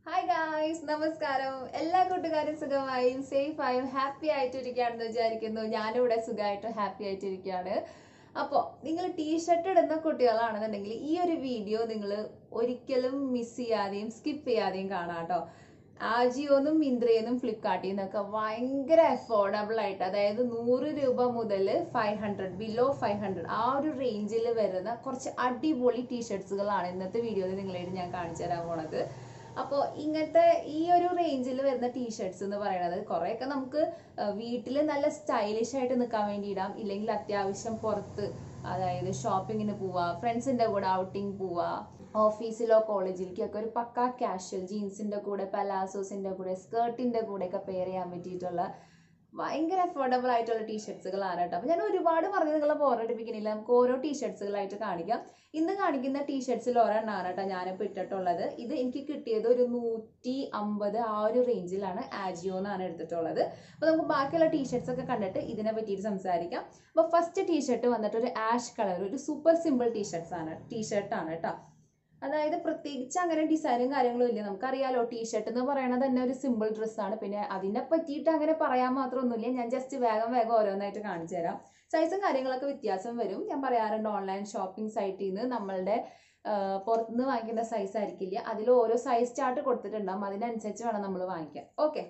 Hi guys നമസ്കാരം എല്ലാ കൂട്ടുകാരും സുഖമായും സേഫായും ഹാപ്പി ആയിട്ടിരിക്കുകയാണെന്ന് വിചാരിക്കുന്നു ഞാനിവിടെ സുഖമായിട്ട് ഹാപ്പി ആയിട്ടിരിക്കുകയാണ് അപ്പോൾ നിങ്ങൾ ടീഷർട്ട് ഇടുന്ന കുട്ടികളാണെന്നുണ്ടെങ്കിൽ ഈ ഒരു വീഡിയോ നിങ്ങൾ ഒരിക്കലും മിസ് ചെയ്യാതെയും സ്കിപ്പ് ചെയ്യാതെയും കാണാം കേട്ടോ ആജിയോന്നും മിന്ത്രയെന്നും ഫ്ലിപ്കാർട്ടിൽ നിന്നൊക്കെ ഭയങ്കര അഫോർഡബിൾ ആയിട്ട് അതായത് നൂറ് രൂപ മുതൽ five hundred below five hundred ആ ഒരു റേഞ്ചിൽ വരുന്ന കുറച്ച് അടിപൊളി ടീഷർട്സുകളാണ് ഇന്നത്തെ വീഡിയോയിൽ നിങ്ങളായിട്ട് ഞാൻ കാണിച്ചു തരാൻ പോണത് അപ്പോൾ ഇങ്ങനത്തെ ഈ ഒരു റേഞ്ചിൽ വരുന്ന ടീഷർട്സ് എന്ന് പറയുന്നത് കുറേയൊക്കെ നമുക്ക് വീട്ടിൽ നല്ല സ്റ്റൈലിഷ് ആയിട്ട് നിൽക്കാൻ വേണ്ടി ഇടാം ഇല്ലെങ്കിൽ അത്യാവശ്യം പുറത്ത് അതായത് ഷോപ്പിങ്ങിന് പോവാ ഫ്രണ്ട്സിൻ്റെ കൂടെ ഔട്ടിങ് പോവാ ഓഫീസിലോ കോളേജിലേക്കൊക്കെ ഒരു പക്ക കാഷ്വൽ ജീൻസിൻ്റെ കൂടെ പലാസോസിൻ്റെ കൂടെ സ്കേർട്ടിൻ്റെ കൂടെയൊക്കെ പെയർ ചെയ്യാൻ പറ്റിയിട്ടുള്ള ഭയങ്കര അഫോർഡബിൾ ആയിട്ടുള്ള ടീഷർട്സുകളാണ് കേട്ടോ അപ്പോൾ ഞാൻ ഒരുപാട് പറഞ്ഞ് നിങ്ങളെ ബോറടിപ്പിക്കുന്നില്ല നമുക്ക് ഓരോ ടീഷർട്സുകളായിട്ട് കാണിക്കാം ഇന്ന് കാണിക്കുന്ന ടീഷർട്സിൽ ഒരെണ്ണമാണ് കേട്ടോ ഞാനിപ്പോൾ ഇട്ടിട്ടുള്ളത് ഇത് എനിക്ക് കിട്ടിയത് ഒരു നൂറ്റി അമ്പത് ആ ഒരു റേഞ്ചിലാണ് ആജിയോ എന്നാണ് എടുത്തിട്ടുള്ളത് അപ്പോൾ നമുക്ക് ബാക്കിയുള്ള ടീഷർട്സ് ഒക്കെ കണ്ടിട്ട് ഇതിനെ പറ്റിയിട്ട് സംസാരിക്കാം അപ്പോൾ ഫസ്റ്റ് ടീഷർട്ട് വന്നിട്ട് ഒരു ആഷ് കളർ ഒരു സൂപ്പർ സിമ്പിൾ ടീഷർട്സ് ആണ് ടീഷർട്ടാണ് കേട്ടോ അതായത് പ്രത്യേകിച്ച് അങ്ങനെ ഡിസൈനും കാര്യങ്ങളും ഇല്ല നമുക്കറിയാലോ ടീഷർട്ട് എന്ന് പറയുന്നത് തന്നെ ഒരു സിമ്പിൾ ഡ്രസ്സാണ് പിന്നെ അതിനെ പറ്റിയിട്ട് അങ്ങനെ പറയാൻ മാത്രമൊന്നുമില്ല ഞാൻ ജസ്റ്റ് വേഗം വേഗം ഓരോന്നായിട്ട് കാണിച്ചു തരാം സൈസും കാര്യങ്ങളൊക്കെ വ്യത്യാസം വരും ഞാൻ പറയാറുണ്ട് ഓൺലൈൻ ഷോപ്പിംഗ് സൈറ്റിൽ നിന്ന് നമ്മളുടെ പുറത്തുനിന്ന് വാങ്ങിക്കുന്ന സൈസ് ആയിരിക്കില്ല അതിൽ ഓരോ സൈസ് ചാർട്ട് കൊടുത്തിട്ടുണ്ടാവും അതിനനുസരിച്ച് വേണം നമ്മൾ വാങ്ങിക്കാൻ ഓക്കെ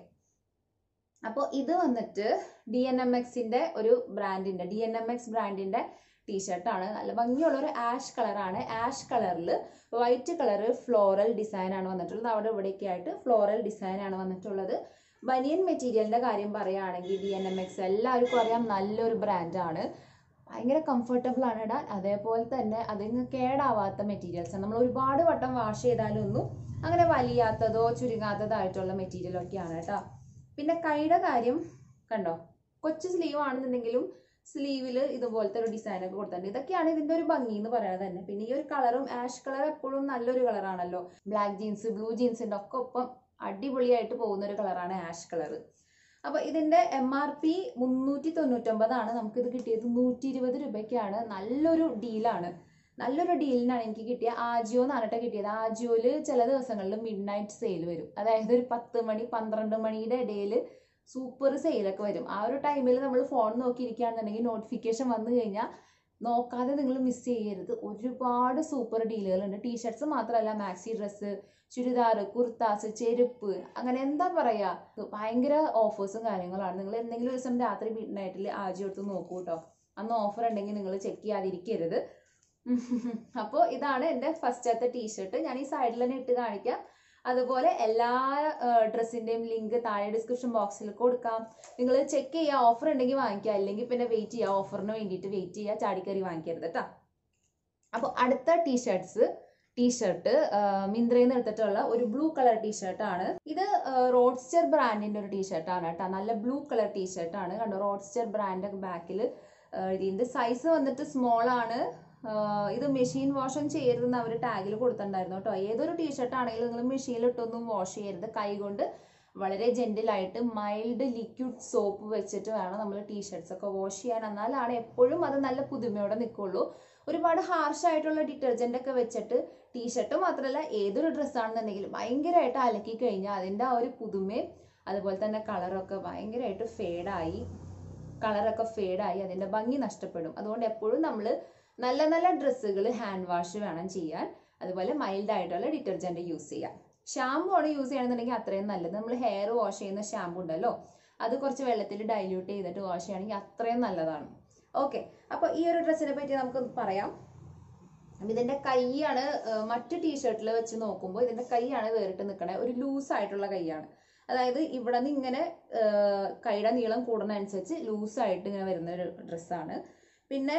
അപ്പോൾ ഇത് വന്നിട്ട് ഡി എൻ എം എക്സിൻ്റെ ഒരു ബ്രാൻഡിൻ്റെ ഡി എൻ എം എക്സ് ബ്രാൻഡിൻ്റെ ടീഷർട്ടാണ് നല്ല ഭംഗിയുള്ള ഒരു ആഷ് കളറാണ് ആഷ് കളറിൽ വൈറ്റ് കളർ ഫ്ലോറൽ ഡിസൈൻ ആണ് വന്നിട്ടുള്ളത് അവിടെ ഇവിടെയൊക്കെ ആയിട്ട് ഫ്ലോറൽ ഡിസൈൻ ആണ് വന്നിട്ടുള്ളത് ബനിയൻ മെറ്റീരിയലിൻ്റെ കാര്യം പറയുകയാണെങ്കിൽ ഡി എൻ എം എക്സ് എല്ലാവർക്കും അറിയാം നല്ലൊരു ബ്രാൻഡാണ് ഭയങ്കര കംഫർട്ടബിൾ ആണ് ഇടാൻ അതേപോലെ തന്നെ അതിന് കേടാവാത്ത മെറ്റീരിയൽസ് നമ്മൾ ഒരുപാട് വട്ടം വാഷ് ചെയ്താലൊന്നും അങ്ങനെ വലിയാത്തതോ ചുരുങ്ങാത്തതായിട്ടുള്ള മെറ്റീരിയലൊക്കെയാണ് കേട്ടോ പിന്നെ കൈയുടെ കാര്യം കണ്ടോ കൊച്ചു സ്ലീവ് ആണെന്നുണ്ടെങ്കിലും സ്ലീവിൽ ഇതുപോലത്തെ ഒരു ഡിസൈൻ ഒക്കെ കൊടുത്തിട്ടുണ്ട് ഇതൊക്കെയാണ് ഇതിന്റെ ഒരു ഭംഗി എന്ന് പറയുന്നത് തന്നെ പിന്നെ ഈ ഒരു കളറും ആഷ് കളർ എപ്പോഴും നല്ലൊരു കളറാണല്ലോ ബ്ലാക്ക് ജീൻസ് ബ്ലൂ ജീൻസിന്റെ ഒക്കെ ഒപ്പം അടിപൊളിയായിട്ട് പോകുന്ന ഒരു കളറാണ് ആഷ് കളർ അപ്പൊ ഇതിന്റെ എം ആർ പി മുന്നൂറ്റി തൊണ്ണൂറ്റൊമ്പതാണ് നമുക്കിത് കിട്ടിയത് നൂറ്റി ഇരുപത് രൂപയ്ക്കാണ് നല്ലൊരു ഡീലാണ് നല്ലൊരു ഡീലിനാണ് എനിക്ക് കിട്ടിയ ആജിയോ എന്നാണ് കേട്ടോ കിട്ടിയത് ആജിയോയിൽ ചില ദിവസങ്ങളിൽ മിഡ് നൈറ്റ് സെയിൽ വരും അതായത് ഒരു പത്ത് മണി പന്ത്രണ്ട് മണിയുടെ ഇടയിൽ സൂപ്പർ സെയിലൊക്കെ വരും ആ ഒരു ടൈമിൽ നമ്മൾ ഫോൺ നോക്കിയിരിക്കുകയാണെന്നുണ്ടെങ്കിൽ നോട്ടിഫിക്കേഷൻ വന്നു കഴിഞ്ഞാൽ നോക്കാതെ നിങ്ങൾ മിസ് ചെയ്യരുത് ഒരുപാട് സൂപ്പർ ഡീലുകളുണ്ട് ടീഷർട്സ് മാത്രമല്ല മാക്സി ഡ്രസ്സ് ചുരിദാർ കുർത്താസ് ചെരുപ്പ് അങ്ങനെ എന്താ പറയുക ഭയങ്കര ഓഫേഴ്സും കാര്യങ്ങളാണ് നിങ്ങൾ എന്തെങ്കിലും ഒരു ദിവസം രാത്രി മിഡ് നൈറ്റിൽ ആജി എടുത്ത് നോക്കൂ കേട്ടോ അന്ന് ഓഫർ ഉണ്ടെങ്കിൽ നിങ്ങൾ ചെക്ക് ചെയ്യാതിരിക്കരുത് അപ്പോൾ ഇതാണ് എൻ്റെ ഫസ്റ്റത്തെ ടീഷർട്ട് ഞാൻ ഈ സൈഡിൽ തന്നെ ഇട്ട് കാണിക്കാം അതുപോലെ എല്ലാ ഡ്രസ്സിൻ്റെയും ലിങ്ക് താഴെ ഡിസ്ക്രിപ്ഷൻ ബോക്സിൽ കൊടുക്കാം നിങ്ങൾ ചെക്ക് ചെയ്യുക ഓഫർ ഉണ്ടെങ്കിൽ വാങ്ങിക്കുക അല്ലെങ്കിൽ പിന്നെ വെയിറ്റ് ചെയ്യുക ഓഫറിന് വേണ്ടിയിട്ട് വെയിറ്റ് ചെയ്യുക ചാടിക്കറി വാങ്ങിക്കരുത് കേട്ടോ അപ്പോൾ അടുത്ത ടീഷർട്ട്സ് ടീഷർട്ട് മിന്ത്രയിൽ നിന്ന് എടുത്തിട്ടുള്ള ഒരു ബ്ലൂ കളർ ടീഷർട്ടാണ് ഇത് റോഡ്സ്റ്റർ ബ്രാൻഡിന്റെ ഒരു ടീഷർട്ടാണ് കേട്ടോ നല്ല ബ്ലൂ കളർ ടീഷർട്ടാണ് കണ്ടോ റോഡ്സ്റ്റർ ബ്രാൻഡ് ബാക്കിൽ ഇതിന്റെ സൈസ് വന്നിട്ട് സ്മോൾ ആണ് ഇത് മെഷീൻ വാഷും ചെയ്യരുതെന്ന് അവർ ടാഗിൽ കൊടുത്തിട്ടുണ്ടായിരുന്നു കേട്ടോ ഏതൊരു ടീഷർട്ട് ആണെങ്കിലും നിങ്ങൾ മെഷീനിലിട്ടൊന്നും വാഷ് ചെയ്യരുത് കൈകൊണ്ട് വളരെ ജെന്റിലായിട്ട് മൈൽഡ് ലിക്വിഡ് സോപ്പ് വെച്ചിട്ട് വേണം നമ്മൾ ടീഷർട്സ് ഒക്കെ വാഷ് ചെയ്യാൻ എന്നാലാണ് എപ്പോഴും അത് നല്ല പുതുമയോടെ നിൽക്കുള്ളൂ ഒരുപാട് ഹാർഷ് ആയിട്ടുള്ള ഡിറ്റർജന്റ് ഒക്കെ വെച്ചിട്ട് ടീഷർട്ട് മാത്രമല്ല ഏതൊരു ഡ്രസ്സാണെന്നുണ്ടെങ്കിലും ഭയങ്കരമായിട്ട് അലക്കി കഴിഞ്ഞാൽ അതിൻ്റെ ആ ഒരു പുതുമയും അതുപോലെ തന്നെ കളറൊക്കെ ഭയങ്കരമായിട്ട് ഫേഡായി കളറൊക്കെ ഫേഡായി അതിൻ്റെ ഭംഗി നഷ്ടപ്പെടും അതുകൊണ്ട് എപ്പോഴും നമ്മൾ നല്ല നല്ല ഡ്രസ്സുകൾ ഹാൻഡ് വാഷ് വേണം ചെയ്യാൻ അതുപോലെ മൈൽഡ് ആയിട്ടുള്ള ഡിറ്റർജൻറ്റ് യൂസ് ചെയ്യാം ഷാമ്പു ആണ് യൂസ് ചെയ്യണമെന്നുണ്ടെങ്കിൽ അത്രയും നല്ലത് നമ്മൾ ഹെയർ വാഷ് ചെയ്യുന്ന ഷാമ്പു ഉണ്ടല്ലോ അത് കുറച്ച് വെള്ളത്തിൽ ഡൈല്യൂട്ട് ചെയ്തിട്ട് വാഷ് ചെയ്യുകയാണെങ്കിൽ അത്രയും നല്ലതാണ് ഓക്കെ അപ്പോൾ ഈ ഒരു ഡ്രസ്സിനെ പറ്റി നമുക്ക് പറയാം ഇതിന്റെ കൈയാണ് മറ്റു ടീഷർട്ടിൽ വെച്ച് നോക്കുമ്പോൾ ഇതിന്റെ കൈയാണ് വേറിട്ട് നിൽക്കണേ ഒരു ലൂസ് ആയിട്ടുള്ള കൈയാണ് അതായത് ഇവിടെ നിന്ന് ഇങ്ങനെ കൈയുടെ നീളം കൂടുന്നതനുസരിച്ച് ലൂസായിട്ട് ഇങ്ങനെ വരുന്ന ഒരു ഡ്രസ്സാണ് പിന്നെ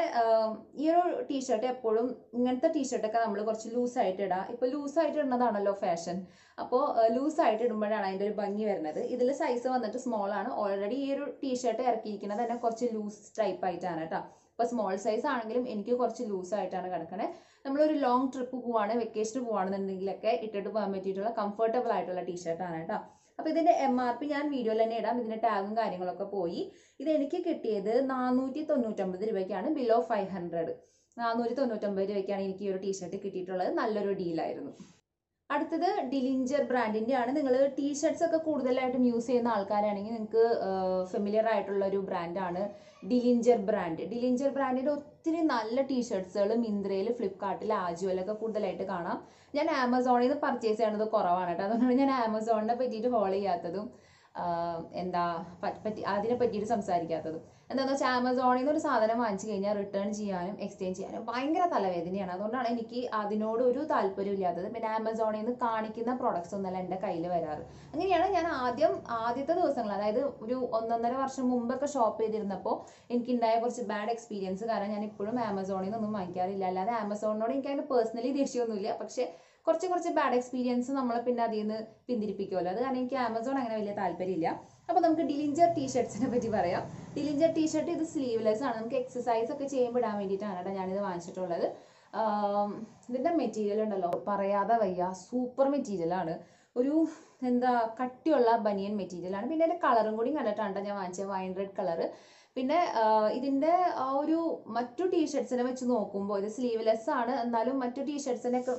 ഈ ഒരു ടീഷർട്ട് എപ്പോഴും ഇങ്ങനത്തെ ടീഷർട്ടൊക്കെ നമ്മൾ കുറച്ച് ലൂസായിട്ട് ഇടാം ഇപ്പോൾ ലൂസായിട്ട് ഇടുന്നതാണല്ലോ ഫാഷൻ അപ്പോൾ ലൂസായിട്ട് ഇടുമ്പോഴാണ് അതിൻ്റെ ഒരു ഭംഗി വരുന്നത് ഇതിൽ സൈസ് വന്നിട്ട് സ്മോൾ ആണ് ഓൾറെഡി ഈ ഒരു ടീഷർട്ട് ഇറക്കിയിരിക്കുന്നത് തന്നെ കുറച്ച് ലൂസ് ടൈപ്പ് ആയിട്ടാണ് കേട്ടോ അപ്പോൾ സ്മോൾ സൈസ് ആണെങ്കിലും എനിക്ക് കുറച്ച് ലൂസ് ആയിട്ടാണ് കിടക്കണേ നമ്മളൊരു ലോങ് ട്രിപ്പ് പോവാണ് വെക്കേഷന് പോവാണെന്നുണ്ടെങ്കിലൊക്കെ ഇട്ടിട്ട് പോകാൻ പറ്റിയിട്ടുള്ള കംഫർട്ടബിൾ ആയിട്ടുള്ള ടീഷർട്ടാണ് കേട്ടോ അപ്പോൾ ഇതിന്റെ എം ആർ പി ഞാൻ വീഡിയോയിൽ തന്നെ ഇടാം ഇതിന്റെ ടാഗും കാര്യങ്ങളൊക്കെ പോയി ഇത് എനിക്ക് കിട്ടിയത് നാനൂറ്റി തൊണ്ണൂറ്റൊമ്പത് രൂപയ്ക്കാണ് ബിലോ ഫൈവ് ഹൺഡ്രഡ് നാനൂറ്റി തൊണ്ണൂറ്റൊമ്പത് രൂപയ്ക്കാണ് എനിക്ക് ഈ ഒരു ടീഷർട്ട് കിട്ടിയിട്ടുള്ളത് നല്ലൊരു ഡീലായിരുന്നു അടുത്തത് ഡിലിഞ്ചർ ബ്രാൻഡിന്റെ ആണ് നിങ്ങൾ ടീഷർട്സ് ഒക്കെ കൂടുതലായിട്ടും യൂസ് ചെയ്യുന്ന ആൾക്കാരാണെങ്കിൽ നിങ്ങൾക്ക് ഫെമിലിയർ ആയിട്ടുള്ള ഒരു ബ്രാൻഡാണ് ഡിലിഞ്ചർ ബ്രാൻഡ് ഡിലിഞ്ചർ ബ്രാൻഡിന്റെ ഒത്തിരി നല്ല ടീഷർട്സുകൾ മിന്ത്രയിൽ ഫ്ലിപ്കാർട്ടിൽ ആജുവലൊക്കെ കൂടുതലായിട്ട് കാണാം ഞാൻ ആമസോണിൽ നിന്ന് പർച്ചേസ് ചെയ്യണത് കുറവാണ് കേട്ടോ അതുകൊണ്ടാണ് ഞാൻ ആമസോണിനെ പറ്റിയിട്ട് ഫോളോ ചെയ്യാത്തതും ആഹ് എന്താ പ- പറ്റി അതിനെ പറ്റിയിട്ട് സംസാരിക്കാത്തതും എന്താണെന്ന് വെച്ചാൽ ആമസോണിൽ നിന്ന് ഒരു സാധനം വാങ്ങിച്ചു കഴിഞ്ഞാൽ റിട്ടേൺ ചെയ്യാനും എക്സ്ചേഞ്ച് ചെയ്യാനും ഭയങ്കര തലവേദനയാണ് അതുകൊണ്ടാണ് എനിക്ക് അതിനോട് ഒരു താല്പര്യം ഇല്ലാത്തത് പിന്നെ ആമസോണിൽ നിന്ന് കാണിക്കുന്ന പ്രോഡക്ട്സ് ഒന്നല്ല എൻ്റെ കയ്യിൽ വരാറ് അങ്ങനെയാണ് ഞാൻ ആദ്യം ആദ്യത്തെ ദിവസങ്ങൾ അതായത് ഒരു ഒന്നൊന്നര വർഷം മുമ്പൊക്കെ ഷോപ്പ് ചെയ്തിരുന്നപ്പോൾ എനിക്കുണ്ടായ കുറച്ച് ബാഡ് എക്സ്പീരിയൻസ് കാരണം ഞാൻ ഇപ്പോഴും ആമസോണിൽ നിന്നൊന്നും വാങ്ങിക്കാറില്ല അല്ലാതെ ആമസോണിനോട് എനിക്ക് അങ്ങനെ പേഴ്സണലി ദേഷ്യമൊന്നുമില്ല പക്ഷേ കുറച്ച് കുറച്ച് ബാഡ് എക്സ്പീരിയൻസ് നമ്മളെ പിന്നെ അതിൽ നിന്ന് പിന്തിരിപ്പിക്കുമല്ലോ അത് കാരണം എനിക്ക് ആമസോൺ അങ്ങനെ വലിയ താല്പര്യമില്ല അപ്പോൾ നമുക്ക് ഡിലിഞ്ചർ ടീഷർട്സിനെ പറ്റി പറയാം ഡിലിഞ്ചർ ടീഷർട്ട് ഇത് സ്ലീവ്ലെസ് ആണ് നമുക്ക് എക്സസൈസ് ഒക്കെ ചെയ്യുമ്പോൾ ഇടാൻ വേണ്ടിയിട്ടാണ് കേട്ടോ ഞാനിത് വാങ്ങിച്ചിട്ടുള്ളത് ആം, ഇതിന്റെ മെറ്റീരിയൽ ഉണ്ടല്ലോ പറയാതെ വയ്യ സൂപ്പർ മെറ്റീരിയൽ ആണ് ഒരു എന്താ കട്ടിയുള്ള ബനിയൻ മെറ്റീരിയൽ ആണ് പിന്നെ അതിന്റെ കളറും കൂടി കണ്ടിട്ടാണ് ട്ടോ ഞാൻ വാങ്ങിച്ചത് വൈൻ റെഡ് കളർ പിന്നെ ആ, ഇതിന്റെ ആ ഒരു മറ്റു ടീഷർട്സിനെ വെച്ച് നോക്കുമ്പോൾ ഇത് സ്ലീവ്ലെസ് ആണ് എന്നാലും മറ്റു ടീഷർട്സിനൊക്കെ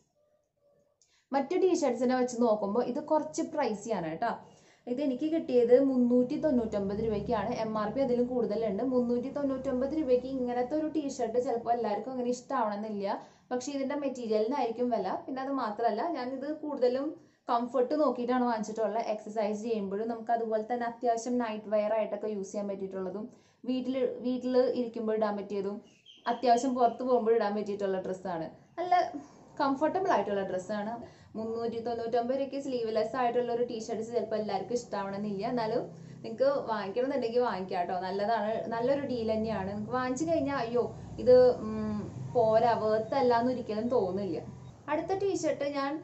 മറ്റു ടീഷർട്സിനെ വെച്ച് നോക്കുമ്പോൾ ഇത് കുറച്ച് പ്രൈസിയാണ് കേട്ടോ ഇത് എനിക്ക് കിട്ടിയത് മുന്നൂറ്റി തൊണ്ണൂറ്റൊമ്പത് രൂപയ്ക്കാണ് എം ആർ പി അതിലും കൂടുതലുണ്ട് മുന്നൂറ്റി തൊണ്ണൂറ്റൊമ്പത് രൂപയ്ക്ക് ഇങ്ങനത്തെ ഒരു ടീഷർട്ട് ചിലപ്പോൾ എല്ലാവർക്കും അങ്ങനെ ഇഷ്ടമാവണമെന്നില്ല പക്ഷേ ഇതിന്റെ മെറ്റീരിയലിനായിരിക്കും വില പിന്നെ അത് മാത്രമല്ല ഞാനിത് കൂടുതലും കംഫർട്ട് നോക്കിയിട്ടാണ് വാങ്ങിച്ചിട്ടുള്ളത് എക്സസൈസ് ചെയ്യുമ്പോഴും നമുക്ക് അതുപോലെ തന്നെ അത്യാവശ്യം നൈറ്റ് വെയർ ആയിട്ടൊക്കെ യൂസ് ചെയ്യാൻ പറ്റിയിട്ടുള്ളതും വീട്ടിൽ വീട്ടിൽ ഇരിക്കുമ്പോൾ ഇടാൻ പറ്റിയതും അത്യാവശ്യം പുറത്ത് പോകുമ്പോൾ ഇടാൻ പറ്റിയിട്ടുള്ള ഡ്രസ്സാണ് നല്ല കംഫർട്ടബിൾ ആയിട്ടുള്ള ഡ്രസ്സാണ് മുന്നൂറ്റി തൊണ്ണൂറ്റൊമ്പത് രൂപയ്ക്ക് സ്ലീവ്ലെസ് ആയിട്ടുള്ള ഒരു ടീഷർട്ട്സ് ചിലപ്പോൾ എല്ലാവർക്കും ഇഷ്ടമാവണമെന്നില്ല എന്നാലും നിങ്ങൾക്ക് വാങ്ങിക്കണം എന്നുണ്ടെങ്കിൽ വാങ്ങിക്കാം കേട്ടോ നല്ലതാണ് നല്ലൊരു ഡീൽ തന്നെയാണ് നിങ്ങൾക്ക് വാങ്ങിച്ചു കഴിഞ്ഞാൽ അയ്യോ ഇത് ഉം, പോരാ വേർത്തല്ല എന്ന് ഒരിക്കലും തോന്നില്ല അടുത്ത ടീഷർട്ട് ഞാൻ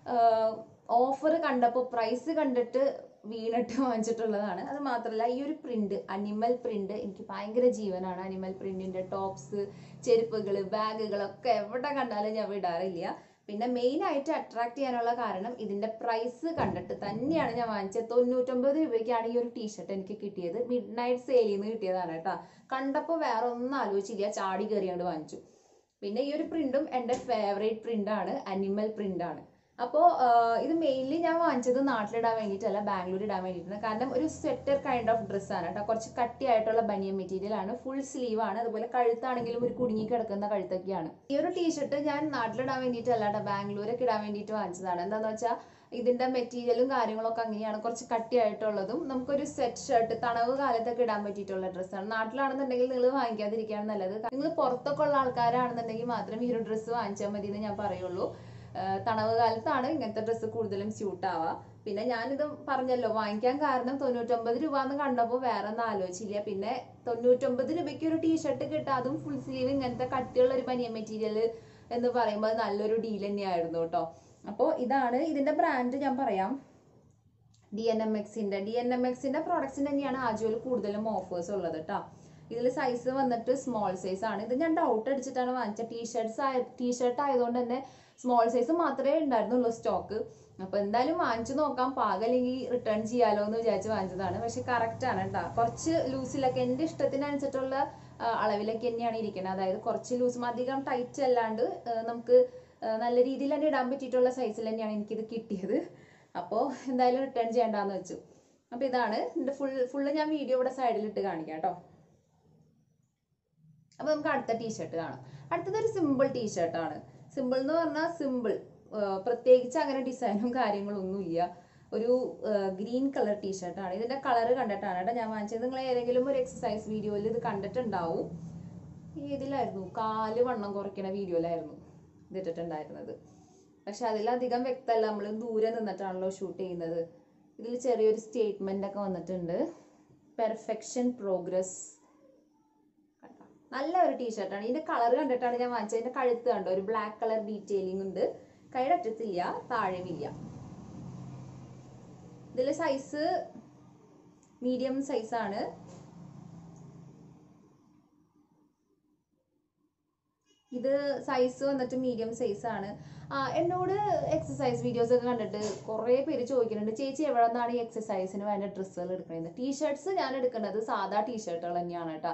ഓഫർ കണ്ടപ്പോൾ പ്രൈസ് കണ്ടിട്ട് വീണിട്ട് വാങ്ങിച്ചിട്ടുള്ളതാണ് അത് മാത്രമല്ല ഈ ഒരു പ്രിന്റ് അനിമൽ പ്രിന്റ് എനിക്ക് ഭയങ്കര ജീവനാണ് അനിമൽ പ്രിന്റിന്റെ ടോപ്സ് ചെരുപ്പുകൾ ബാഗുകളൊക്കെ എവിടെ കണ്ടാലും ഞാൻ വിടാറില്ല പിന്നെ മെയിൻ ആയിട്ട് അട്രാക്ട് ചെയ്യാനുള്ള കാരണം ഇതിന്റെ പ്രൈസ് കണ്ടിട്ട് തന്നെയാണ് ഞാൻ വാങ്ങിച്ചത് തൊണ്ണൂറ്റൊമ്പത് രൂപയ്ക്കാണ് ഈ ഒരു ടീഷർട്ട് എനിക്ക് കിട്ടിയത് മിഡ് നൈറ്റ് സെയിലിൽ നിന്ന് കിട്ടിയതാണ് കേട്ടോ കണ്ടപ്പോൾ വേറെ ഒന്നും ആലോചിച്ചില്ല ചാടി കയറിയാണ്ട് വാങ്ങിച്ചു പിന്നെ ഈ ഒരു പ്രിന്റും എൻ്റെ ഫേവറേറ്റ് പ്രിന്റ് ആണ് അനിമൽ പ്രിന്റ് ആണ് അപ്പോൾ ഇത് മെയിൻലി ഞാൻ വാങ്ങിച്ചത് നാട്ടിലിടാൻ വേണ്ടിയിട്ടല്ല ബാംഗ്ലൂർ ഇടാൻ വേണ്ടിയിട്ടാണ് കാരണം ഒരു സ്വെറ്റർ കൈൻഡ് ഓഫ് ഡ്രസ്സാണ് കേട്ടോ കുറച്ച് കട്ടിയായിട്ടുള്ള ബനിയൻ മെറ്റീരിയൽ ആണ് ഫുൾ സ്ലീവ് ആണ് അതുപോലെ കഴുത്താണെങ്കിലും ഒരു കുടുങ്ങി കിടക്കുന്ന കഴുത്തൊക്കെയാണ് ഈ ഒരു ടീഷർട്ട് ഞാൻ നാട്ടിലിടാൻ വേണ്ടിയിട്ടല്ല കേട്ടോ ബാംഗ്ലൂരൊക്കെ ഇടാൻ വേണ്ടിയിട്ട് വാങ്ങിച്ചതാണ് എന്താണെന്ന് വെച്ചാൽ ഇതിന്റെ മെറ്റീരിയലും കാര്യങ്ങളൊക്കെ അങ്ങനെയാണ് കുറച്ച് കട്ടിയായിട്ടുള്ളതും നമുക്കൊരു സെറ്റ് ഷർട്ട് തണവ് കാലത്തൊക്കെ ഇടാൻ പറ്റിയിട്ടുള്ള ഡ്രസ്സാണ് നാട്ടിലാണെന്നുണ്ടെങ്കിൽ നിങ്ങൾ വാങ്ങിക്കാതിരിക്കുകയാണ് നല്ലത് നിങ്ങൾ പുറത്തൊക്കെ ഉള്ള ആൾക്കാരാണെന്നുണ്ടെങ്കിൽ മാത്രം ഈ ഒരു ഡ്രസ്സ് വാങ്ങിച്ചാൽ മതി എന്ന് ഞാൻ പറയുള്ളൂ ആഹ് തണവ് കാലത്താണ് ഇങ്ങനത്തെ ഡ്രസ്സ് കൂടുതലും സ്യൂട്ട് ആവുക പിന്നെ ഞാനിത് പറഞ്ഞല്ലോ വാങ്ങിക്കാൻ കാരണം തൊണ്ണൂറ്റൊമ്പത് രൂപ എന്ന് കണ്ടപ്പോൾ വേറെ ഒന്നും ആലോചിച്ചില്ല പിന്നെ തൊണ്ണൂറ്റൊമ്പത് രൂപയ്ക്ക് ഒരു ടീഷർട്ട് കിട്ടുക അതും ഫുൾ സ്ലീവ് ഇങ്ങനത്തെ കട്ടിയുള്ള ഒരു ബനിയൻ മെറ്റീരിയൽ എന്ന് പറയുമ്പോൾ അത് നല്ലൊരു ഡീൽ തന്നെയായിരുന്നു കേട്ടോ അപ്പോൾ ഇതാണ് ഇതിന്റെ ബ്രാൻഡ് ഞാൻ പറയാം ഡി എൻ എം എക്സിന്റെ ഡി എൻ എം എക്സിന്റെ പ്രോഡക്ട്സിന് തന്നെയാണ് ആജുവൽ കൂടുതലും ഓഫേഴ്സ് ഉള്ളത് കേട്ടോ ഇതിൽ സൈസ് വന്നിട്ട് സ്മോൾ സൈസ് ആണ് ഇത് ഞാൻ ഡൗട്ട് അടിച്ചിട്ടാണ് വാങ്ങിച്ചത് ടീഷർട്ട്സ് ആയ ടീഷർട്ട് ആയതുകൊണ്ട് തന്നെ സ്മോൾ സൈസ് മാത്രമേ ഉണ്ടായിരുന്നുള്ളൂ സ്റ്റോക്ക് അപ്പൊ എന്തായാലും വാങ്ങിച്ചു നോക്കാം പാകല്ലെങ്കിൽ റിട്ടേൺ ചെയ്യാലോ എന്ന് വിചാരിച്ച് വാങ്ങിച്ചതാണ് പക്ഷെ കറക്റ്റ് ആണ് കേട്ടോ കുറച്ച് ലൂസിലൊക്കെ എൻ്റെ ഇഷ്ടത്തിനനുസരിച്ചുള്ള ആ, അളവിലൊക്കെ തന്നെയാണ് ഇരിക്കുന്നത് അതായത് കുറച്ച് ലൂസും അധികം ടൈറ്റ് അല്ലാണ്ട് ആ, നമുക്ക് ആ, നല്ല രീതിയിൽ തന്നെ ഇടാൻ പറ്റിയിട്ടുള്ള സൈസിൽ തന്നെയാണ് എനിക്കിത് കിട്ടിയത് അപ്പോൾ എന്തായാലും റിട്ടേൺ ചെയ്യേണ്ടെന്ന് വെച്ചു അപ്പോൾ ഇതാണ് ഇതിൻ്റെ ഫുൾ ഫുള്ള് ഞാൻ വീഡിയോ ഇവിടെ സൈഡിൽ ഇട്ട് കാണിക്കാം കേട്ടോ അപ്പോൾ നമുക്ക് അടുത്ത ടീഷർട്ട് കാണാം അടുത്തത് ഒരു സിമ്പിൾ ടീഷർട്ടാണ് സിമ്പിൾ എന്ന് പറഞ്ഞാൽ സിമ്പിൾ പ്രത്യേകിച്ച് അങ്ങനെ ഡിസൈനും കാര്യങ്ങളും ഒന്നുമില്ല ഒരു ഗ്രീൻ കളർ ടീഷർട്ടാണ് ഇതിന്റെ കളർ കണ്ടിട്ടാണ് കേട്ടോ ഞാൻ വാങ്ങിച്ചത് നിങ്ങൾ ഏതെങ്കിലും ഒരു എക്സസൈസ് വീഡിയോയിൽ ഇത് കണ്ടിട്ടുണ്ടാവും ഏതിലായിരുന്നു കാല് വണ്ണം കുറയ്ക്കണ വീഡിയോയിലായിരുന്നു ഇതിട്ടിട്ടുണ്ടായിരുന്നത് പക്ഷെ അതിലധികം വ്യക്തമല്ല നമ്മൾ ദൂരെ നിന്നിട്ടാണല്ലോ ഷൂട്ട് ചെയ്യുന്നത് ഇതിൽ ചെറിയൊരു സ്റ്റേറ്റ്മെന്റ് ഒക്കെ വന്നിട്ടുണ്ട് പെർഫെക്ഷൻ പ്രോഗ്രസ് കണ്ടോ? നല്ല ഒരു ടീഷർട്ടാണ് ഇതിന്റെ കളർ കണ്ടിട്ടാണ് ഞാൻ വാങ്ങിച്ചത് ഇതിന്റെ കഴുത്ത് കണ്ടോ ഒരു ബ്ലാക്ക് കളർ ഡീറ്റെയിലിംഗ് ഉണ്ട് കൈയുടെ അറ്റത്തില്ല താഴെയുമില്ല ഇതിൽ സൈസ് മീഡിയം സൈസ് ആണ് ഇത് സൈസ് വന്നിട്ട് മീഡിയം സൈസ് ആണ് ആ, എന്നോട് എക്സസൈസ് വീഡിയോസ് ഒക്കെ കണ്ടിട്ട് കുറേ പേര് ചോദിക്കുന്നുണ്ട് ചേച്ചി എവിടെ നിന്നാണ് ഈ എക്സസൈസിന് വേണ്ട ഡ്രസ്സുകൾ എടുക്കുന്നത് ടീഷർട്സ് ഞാൻ എടുക്കുന്നത് സാധാ ടീഷർട്ടുകൾ തന്നെയാണ് കേട്ടോ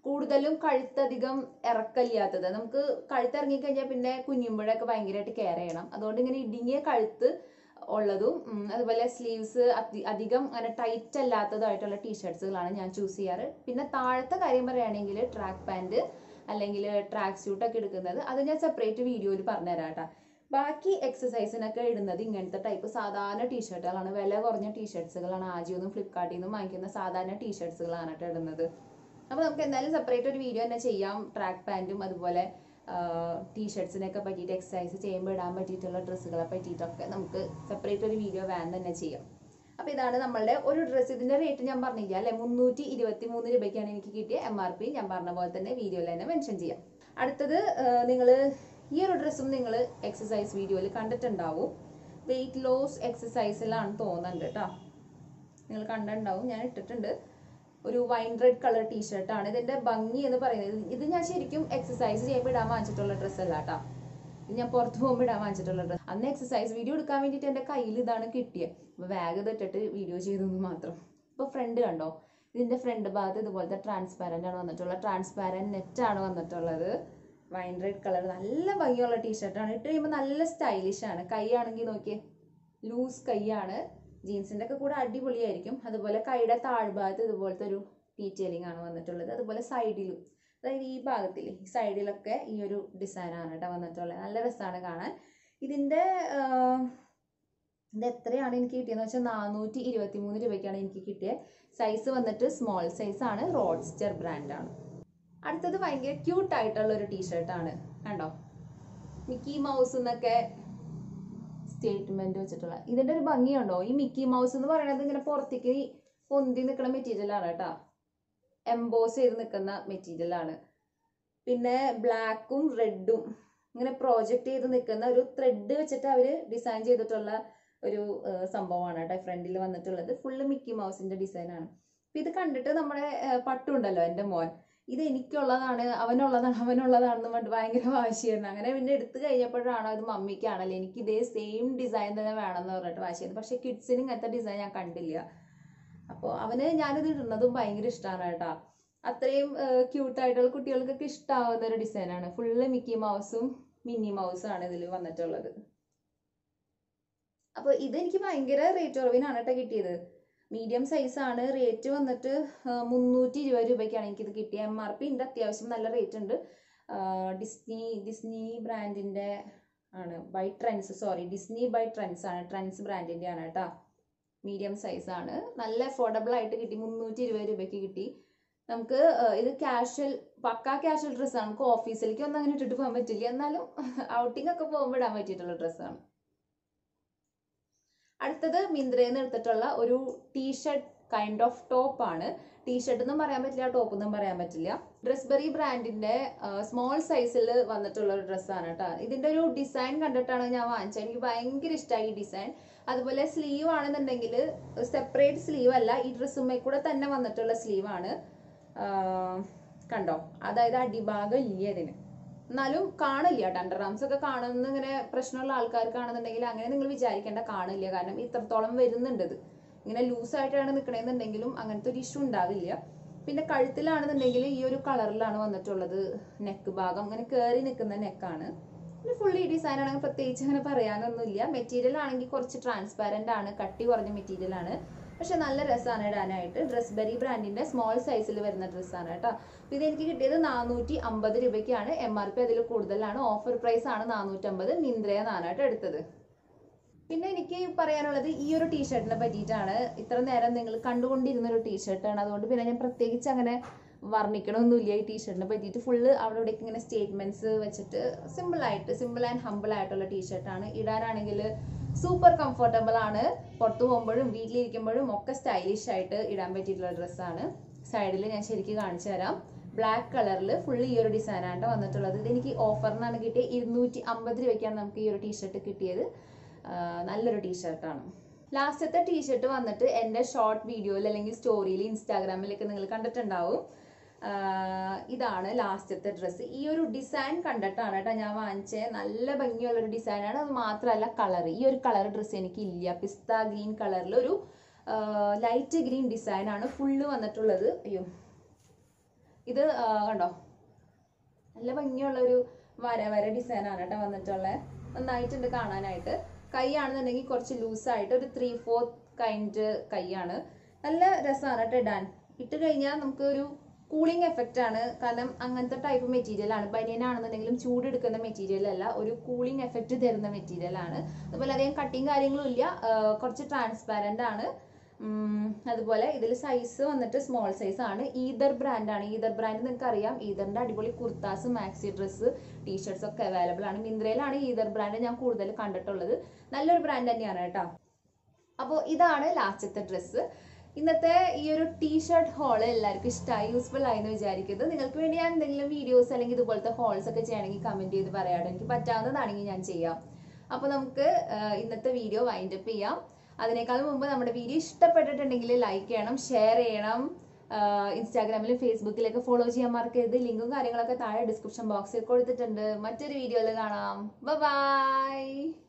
കൂടുതലും കഴുത്തധികം ഇറക്കല്ലാത്തത് നമുക്ക് കഴുത്ത് ഇറങ്ങിക്കഴിഞ്ഞാൽ പിന്നെ കുഞ്ഞുമ്പോഴൊക്കെ ഭയങ്കരമായിട്ട് കെയർ ചെയ്യണം അതുകൊണ്ട് ഇങ്ങനെ ഇടുങ്ങിയ കഴുത്ത് ഉള്ളതും ഉം, അതുപോലെ സ്ലീവ്സ് അധികം അങ്ങനെ ടൈറ്റ് അല്ലാത്തതായിട്ടുള്ള ടീഷർട്സുകളാണ് ഞാൻ ചൂസ് ചെയ്യാറ് പിന്നെ താഴത്തെ കാര്യം പറയുകയാണെങ്കിൽ ട്രാക്ക് പാൻറ് അല്ലെങ്കിൽ ട്രാക്ക് സ്യൂട്ട് ഒക്കെ എടുക്കുന്നത് അത് ഞാൻ സെപ്പറേറ്റ് വീഡിയോയിൽ പറഞ്ഞുതരാം കേട്ടോ ബാക്കി എക്സസൈസിനൊക്കെ ഇടുന്നത് ഇങ്ങനത്തെ ടൈപ്പ് സാധാരണ ടീഷർട്ടുകളാണ് വില കുറഞ്ഞ ടീഷർട്സുകളാണ് ആജിയൊന്നും ഫ്ലിപ്കാർട്ടിൽ നിന്നും വാങ്ങിക്കുന്ന സാധാരണ ടീഷർട്സുകളാണ് കേട്ടോ ഇടുന്നത് അപ്പോൾ നമുക്ക് എന്തായാലും സെപ്പറേറ്റ് ഒരു വീഡിയോ തന്നെ ചെയ്യാം ട്രാക്ക് പാൻറ്റും അതുപോലെ ടീഷർട്സിനൊക്കെ പറ്റിയിട്ട് എക്സസൈസ് ചെയ്യുമ്പോൾ ഇടാൻ പറ്റിയിട്ടുള്ള ഡ്രസ്സുകളെ പറ്റിയിട്ടൊക്കെ നമുക്ക് സെപ്പറേറ്റ് ഒരു വീഡിയോ വേണം തന്നെ ചെയ്യാം അപ്പോൾ ഇതാണ് നമ്മളുടെ ഒരു ഡ്രസ്സ് ഇതിന്റെ റേറ്റ് ഞാൻ പറഞ്ഞില്ല അല്ലെ മുന്നൂറ്റി ഇരുപത്തി മൂന്ന് രൂപയ്ക്കാണ് എനിക്ക് കിട്ടിയ എം ആർ പി ഞാൻ പറഞ്ഞ പോലെ തന്നെ വീഡിയോയിൽ തന്നെ മെൻഷൻ ചെയ്യാം അടുത്തത് നിങ്ങൾ ഈ ഒരു ഡ്രസ്സും നിങ്ങൾ എക്സസൈസ് വീഡിയോയിൽ കണ്ടിട്ടുണ്ടാവും വെയിറ്റ് ലോസ് എക്സസൈസിലാണ് തോന്നുന്നുണ്ട് കേട്ടോ നിങ്ങൾ കണ്ടിട്ടുണ്ടാവും ഞാൻ ഇട്ടിട്ടുണ്ട് ഒരു വൈൻ റെഡ് കളർ ടീഷർട്ടാണ് ഇതിന്റെ ഭംഗി എന്ന് പറയുന്നത് ഇത് ഞാൻ ശരിക്കും എക്സസൈസ് ചെയ്യുമ്പോൾ ഇടാൻ വാങ്ങിച്ചിട്ടുള്ള ഡ്രസ്സ് അല്ല കേട്ടോ ഇത് ഞാൻ പുറത്ത് പോകുമ്പോൾ ഇടാൻ വാങ്ങിച്ചിട്ടുള്ള ഡ്രസ്സ് അന്ന് എക്സസൈസ് വീഡിയോ എടുക്കാൻ വേണ്ടിയിട്ട് എൻ്റെ കയ്യിൽ ഇതാണ് കിട്ടിയത് അപ്പോൾ ബാഗ് ഇതിട്ടിട്ട് വീഡിയോ ചെയ്തെന്ന് മാത്രം ഇപ്പോൾ ഫ്രണ്ട് കണ്ടോ ഇതിന്റെ ഫ്രണ്ട് ഭാഗത്ത് ഇതുപോലത്തെ ട്രാൻസ്പാരന്റ് ആണ് വന്നിട്ടുള്ളത് ട്രാൻസ്പാരന്റ് നെറ്റ് ആണ് വന്നിട്ടുള്ളത് വൈൻ റെഡ് കളർ നല്ല ഭംഗിയുള്ള ടീഷർട്ടാണ് ഇട്ട് കഴിയുമ്പോൾ നല്ല സ്റ്റൈലിഷ് ആണ് കൈ ആണെങ്കിൽ നോക്കിയേ ലൂസ് കൈയാണ് ജീൻസിന്റെ ഒക്കെ കൂടെ അടിപൊളിയായിരിക്കും അതുപോലെ കൈയുടെ താഴ്ഭാഗത്ത് ഇതുപോലത്തെ ഒരു ഡീറ്റെയിലിംഗ് ആണ് വന്നിട്ടുള്ളത് അതുപോലെ സൈഡിലും അതായത് ഈ ഭാഗത്തിൽ ഈ സൈഡിലൊക്കെ ഈ ഒരു ഡിസൈനാണ് കേട്ടോ വന്നിട്ടുള്ളത് നല്ല രസമാണ് കാണാൻ ഇതിന്റെ ആഹ്, ഇത് എത്രയാണ് എനിക്ക് കിട്ടിയെന്ന് വെച്ചാൽ നാനൂറ്റി ഇരുപത്തി മൂന്ന് രൂപയ്ക്കാണ് എനിക്ക് കിട്ടിയത് സൈസ് വന്നിട്ട് സ്മോൾ സൈസ് ആണ് റോഡ്സ്റ്റർ ബ്രാൻഡാണ് അടുത്തത് ഭയങ്കര ക്യൂട്ട് ആയിട്ടുള്ള ഒരു ടീഷർട്ടാണ് കണ്ടോ മിക്കി മൗസ് എന്നൊക്കെ സ്റ്റേറ്റ്മെന്റ് വെച്ചിട്ടുള്ള ഇതിന്റെ ഒരു ഭംഗിയുണ്ടോ ഈ മിക്കി മൗസ് എന്ന് പറയുന്നത് ഇങ്ങനെ പുറത്തേക്ക് പൊന്തി നിൽക്കുന്ന മെറ്റീരിയൽ ആണ് കേട്ടോ എംബോസ് ചെയ്ത് നിൽക്കുന്ന മെറ്റീരിയൽ ആണ് പിന്നെ ബ്ലാക്കും റെഡും ഇങ്ങനെ പ്രോജക്റ്റ് ചെയ്ത് നിൽക്കുന്ന ഒരു ത്രെഡ് വെച്ചിട്ട് അവര് ഡിസൈൻ ചെയ്തിട്ടുള്ള ഒരു ആ, സംഭവമാണ് കേട്ടോ ഫ്രണ്ടിൽ വന്നിട്ടുള്ളത് ഫുള്ള് മിക്കി മൗസിന്റെ ഡിസൈൻ ആണ് അപ്പൊ ഇത് കണ്ടിട്ട് നമ്മുടെ ആ, പട്ടുണ്ടല്ലോ എൻ്റെ മോൻ ഇത് എനിക്കുള്ളതാണ് അവനുള്ളതാണ് അവനുള്ളതാണെന്ന് പറഞ്ഞിട്ട് ഭയങ്കര വാശിയായിരുന്നു അങ്ങനെ പിന്നെ എടുത്തു കഴിഞ്ഞപ്പോഴാണോ ഇത് മമ്മിക്കാണല്ലോ എനിക്ക് ഇതേ സെയിം ഡിസൈൻ തന്നെ വേണമെന്ന് പറഞ്ഞിട്ട് വാശിയായിരുന്നു പക്ഷെ കിഡ്സിന് ഇങ്ങനത്തെ ഡിസൈൻ ഞാൻ കണ്ടില്ല അപ്പോൾ അവന് ഞാനിത് ഇടുന്നതും ഭയങ്കര ഇഷ്ടമാണ് കേട്ടോ അത്രയും ക്യൂട്ടായിട്ടുള്ള കുട്ടികൾക്കൊക്കെ ഇഷ്ടമാവുന്ന ഒരു ഡിസൈനാണ് ഫുള്ള് മിക്കി മൗസും മിനി മൗസും ആണ് ഇതിൽ വന്നിട്ടുള്ളത് അപ്പോൾ ഇത് എനിക്ക് ഭയങ്കര റേറ്റ് കുറവിനാണ് കേട്ടോ കിട്ടിയത് മീഡിയം സൈസ് ആണ് റേറ്റ് വന്നിട്ട് ആ, മുന്നൂറ്റി ഇരുപത് രൂപയ്ക്കാണ് എനിക്കിത് കിട്ടിയത് എം ആർ പി ഉണ്ട് അത്യാവശ്യം നല്ല റേറ്റ് ഉണ്ട് ആ, ഡിസ്നി ഡിസ്നി ബ്രാൻഡിന്റെ ആണ് by Trends sorry Disney by Trends ആണ് ട്രെൻഡ്സ് ബ്രാൻഡിന്റെ ആണ് കേട്ടോ മീഡിയം സൈസ് ആണ് നല്ല അഫോർഡബിൾ ആയിട്ട് കിട്ടി മുന്നൂറ്റി ഇരുപത് രൂപയ്ക്ക് കിട്ടി നമുക്ക് ആ, ഇത് ക്യാഷ്വൽ പക്കാ ക്യാഷ്വൽ ഡ്രസ്സാണ് നമുക്ക് ഓഫീസിലേക്ക് ഒന്നും അങ്ങനെ ഇട്ടിട്ട് പോകാൻ പറ്റില്ല എന്നാലും ഔട്ടിംഗ് ഒക്കെ പോകുമ്പോൾ ഇടാൻ പറ്റിയിട്ടുള്ള ഡ്രസ്സാണ് അടുത്തത് മിന്ത്രയിൽ നിന്ന് എടുത്തിട്ടുള്ള ഒരു ടീഷർട്ട് കൈൻഡ് ഓഫ് ടോപ്പ് ആണ് ടീഷർട്ട് എന്നും പറയാൻ പറ്റില്ല ടോപ്പ് എന്നും പറയാൻ പറ്റില്ല ഡ്രസ്ബെറി ബ്രാൻഡിന്റെ സ്മോൾ സൈസിൽ വന്നിട്ടുള്ള ഒരു ഡ്രസ്സാണ് കേട്ടോ ഇതിന്റെ ഒരു ഡിസൈൻ കണ്ടിട്ടാണ് ഞാൻ വാങ്ങിച്ചത് എനിക്ക് ഭയങ്കര ഇഷ്ടമായി ഈ ഡിസൈൻ അതുപോലെ സ്ലീവ് ആണെന്നുണ്ടെങ്കിൽ സെപ്പറേറ്റ് സ്ലീവ് അല്ല ഈ ഡ്രസ്സുമ്മേ കൂടെ തന്നെ വന്നിട്ടുള്ള സ്ലീവ് ആണ് ആഹ് കണ്ടോ അതായത് അടിഭാഗം ഇല്ല ഇതിന് എന്നാലും കാണില്ല കേട്ടോ അണ്ടർ ആംസ് ഒക്കെ കാണുന്ന ഇങ്ങനെ പ്രശ്നമുള്ള ആൾക്കാർക്കാണെന്നുണ്ടെങ്കിൽ അങ്ങനെ നിങ്ങൾ വിചാരിക്കേണ്ട കാണില്ല കാരണം ഇത്രത്തോളം വരുന്നുണ്ട് ഇത് ഇങ്ങനെ ലൂസായിട്ടാണ് നിൽക്കണമെന്നുണ്ടെങ്കിലും അങ്ങനത്തെ ഒരു ഇഷ്യൂ ഉണ്ടാവില്ല പിന്നെ കഴുത്തിലാണെന്നുണ്ടെങ്കിൽ ഈ ഒരു കളറിലാണ് വന്നിട്ടുള്ളത് നെക്ക് ഭാഗം അങ്ങനെ കയറി നിൽക്കുന്ന നെക്കാണ് പിന്നെ ഫുള്ളി ഡിസൈൻ ആണെങ്കിൽ പ്രത്യേകിച്ച് അങ്ങനെ പറയാനൊന്നുമില്ല മെറ്റീരിയൽ ആണെങ്കിൽ കുറച്ച് ട്രാൻസ്പാരന്റ് ആണ് കട്ടി കുറഞ്ഞ മെറ്റീരിയൽ ആണ് പക്ഷെ നല്ല രസമാണ് ഇടാനായിട്ട് ഡ്രസ്ബെറി ബ്രാൻഡിന്റെ സ്മോൾ സൈസിൽ വരുന്ന ഡ്രസ്സാണ് കേട്ടോ അപ്പൊ ഇത് എനിക്ക് കിട്ടിയത് നാനൂറ്റി അമ്പത് രൂപയ്ക്കാണ് എം ആർ പി അതിൽ കൂടുതലാണ് ഓഫർ പ്രൈസ് ആണ് നാനൂറ്റമ്പത് മിന്ത്രയെന്നാണ് കേട്ടോ എടുത്തത് പിന്നെ എനിക്ക് പറയാനുള്ളത് ഈ ഒരു ടീഷർട്ടിനെ പറ്റിയിട്ടാണ് ഇത്ര നേരം നിങ്ങൾ കണ്ടുകൊണ്ടിരുന്ന ഒരു ടീഷർട്ടാണ് അതുകൊണ്ട് പിന്നെ ഞാൻ പ്രത്യേകിച്ച് അങ്ങനെ വർണ്ണിക്കണമൊന്നുമില്ല ഈ ടീഷർട്ടിനെ പറ്റിയിട്ട് ഫുള്ള് അവിടെ ഇവിടേക്ക് ഇങ്ങനെ സ്റ്റേറ്റ്മെന്റ്സ് വെച്ചിട്ട് സിമ്പിൾ ആയിട്ട് സിമ്പിൾ ആൻഡ് ഹമ്പിൾ ആയിട്ടുള്ള ടീഷർട്ടാണ് ഇടാനാണെങ്കിൽ സൂപ്പർ കംഫർട്ടബിൾ ആണ് പുറത്തു പോകുമ്പോഴും വീട്ടിലിരിക്കുമ്പോഴും ഒക്കെ സ്റ്റൈലിഷ് ആയിട്ട് ഇടാൻ പറ്റിയിട്ടുള്ള ഡ്രസ്സാണ് സൈഡിൽ ഞാൻ ശരിക്കും കാണിച്ചു തരാം ബ്ലാക്ക് കളറിൽ ഫുൾ ഈ ഒരു ഡിസൈനാണ് വന്നിട്ടുള്ളത് ഇത് എനിക്ക് ഓഫറിനാണ് കിട്ടിയത് ഇരുന്നൂറ്റി അമ്പത് രൂപയ്ക്കാണ് നമുക്ക് ഈ ഒരു ടീഷർട്ട് കിട്ടിയത് ആ, നല്ലൊരു ടീഷർട്ടാണ് ലാസ്റ്റത്തെ ടീഷർട്ട് വന്നിട്ട് എൻ്റെ ഷോർട്ട് വീഡിയോയിൽ അല്ലെങ്കിൽ സ്റ്റോറിയിൽ ഇൻസ്റ്റാഗ്രാമിലൊക്കെ നിങ്ങൾ കണ്ടിട്ടുണ്ടാവും ആ, ഇതാണ് ലാസ്റ്റത്തെ ഡ്രസ്സ് ഈ ഒരു ഡിസൈൻ കണ്ടിട്ടാണ് കേട്ടോ ഞാൻ വാങ്ങിച്ചത് നല്ല ഭംഗിയുള്ള ഒരു ഡിസൈനാണ് അത് മാത്രമല്ല കളർ ഈ ഒരു കളർ ഡ്രസ്സ് എനിക്ക് ഇല്ല പിസ്ത ഗ്രീൻ കളറിൽ ഒരു ലൈറ്റ് ഗ്രീൻ ഡിസൈൻ ആണ് ഫുള്ള് വന്നിട്ടുള്ളത് അയ്യോ ഇത് ആ, കണ്ടോ നല്ല ഭംഗിയുള്ള ഒരു വര വര ഡിസൈനാണ് കേട്ടോ വന്നിട്ടുള്ളത് നന്നായിട്ടുണ്ട് കാണാനായിട്ട് കൈയാണെന്നുണ്ടെങ്കിൽ കുറച്ച് ലൂസായിട്ട് ഒരു ത്രീ ഫോർത്ത് കൈൻഡ് കൈയാണ് നല്ല രസമാണ് കേട്ടോ ഇടാൻ ഇട്ട് കഴിഞ്ഞാൽ നമുക്ക് ഒരു കൂളിംഗ് എഫക്റ്റ് ആണ് കാരണം അങ്ങനത്തെ ടൈപ്പ് മെറ്റീരിയൽ ആണ് ബനിയൻ ആണെന്നുണ്ടെങ്കിലും ചൂടെടുക്കുന്ന മെറ്റീരിയൽ അല്ല ഒരു കൂളിംഗ് എഫക്റ്റ് തരുന്ന മെറ്റീരിയൽ ആണ് അതുപോലെ അധികം കട്ടിങ് കാര്യങ്ങളും ഇല്ല ആ, കുറച്ച് ട്രാൻസ്പാരന്റ് ആണ് ഉം, അതുപോലെ ഇതിൽ സൈസ് വന്നിട്ട് സ്മോൾ സൈസ് ആണ് ഈദർ ബ്രാൻഡ് ആണ് ഈദർ ബ്രാൻഡ് നിങ്ങൾക്ക് അറിയാം ഈദറിന്റെ അടിപൊളി കുർത്താസ് മാക്സി ഡ്രസ്സ് ടീഷർട്സ് ഒക്കെ അവൈലബിൾ ആണ് മിന്ത്രയിലാണ് ഈദർ ബ്രാൻഡ് ഞാൻ കൂടുതൽ കണ്ടിട്ടുള്ളത് നല്ലൊരു ബ്രാൻഡ് തന്നെയാണ് കേട്ടോ അപ്പോൾ ഇതാണ് ലാസ്റ്റത്തെ ഡ്രസ്സ് ഇന്നത്തെ ഈ ഒരു ടീഷർട്ട് ഹോൾ എല്ലാവർക്കും ഇഷ്ടമായി യൂസ്ഫുൾ ആയി എന്ന് വിചാരിക്കുന്നു നിങ്ങൾക്ക് വേണ്ടി ഞാൻ എന്തെങ്കിലും വീഡിയോസ് അല്ലെങ്കിൽ ഇതുപോലത്തെ ഹോൾസ് ഒക്കെ ചെയ്യണമെങ്കിൽ കമന്റ് ചെയ്ത് പറയാട്ടോ എനിക്ക് പറ്റാവുന്നതാണെങ്കിൽ ഞാൻ ചെയ്യാം അപ്പോൾ നമുക്ക് ആ, ഇന്നത്തെ വീഡിയോ വൈൻഡപ്പ് ചെയ്യാം അതിനേക്കാൾ മുമ്പ് നമ്മുടെ വീഡിയോ ഇഷ്ടപ്പെട്ടിട്ടുണ്ടെങ്കിൽ ലൈക്ക് ചെയ്യണം ഷെയർ ചെയ്യണം ഇൻസ്റ്റാഗ്രാമിലും ഫേസ്ബുക്കിലൊക്കെ ഫോളോ ചെയ്യാൻ മറക്കരുത് ലിങ്കും കാര്യങ്ങളൊക്കെ താഴെ ഡിസ്ക്രിപ്ഷൻ ബോക്സിൽ കൊടുത്തിട്ടുണ്ട് മറ്റൊരു വീഡിയോയിൽ കാണാം ബൈ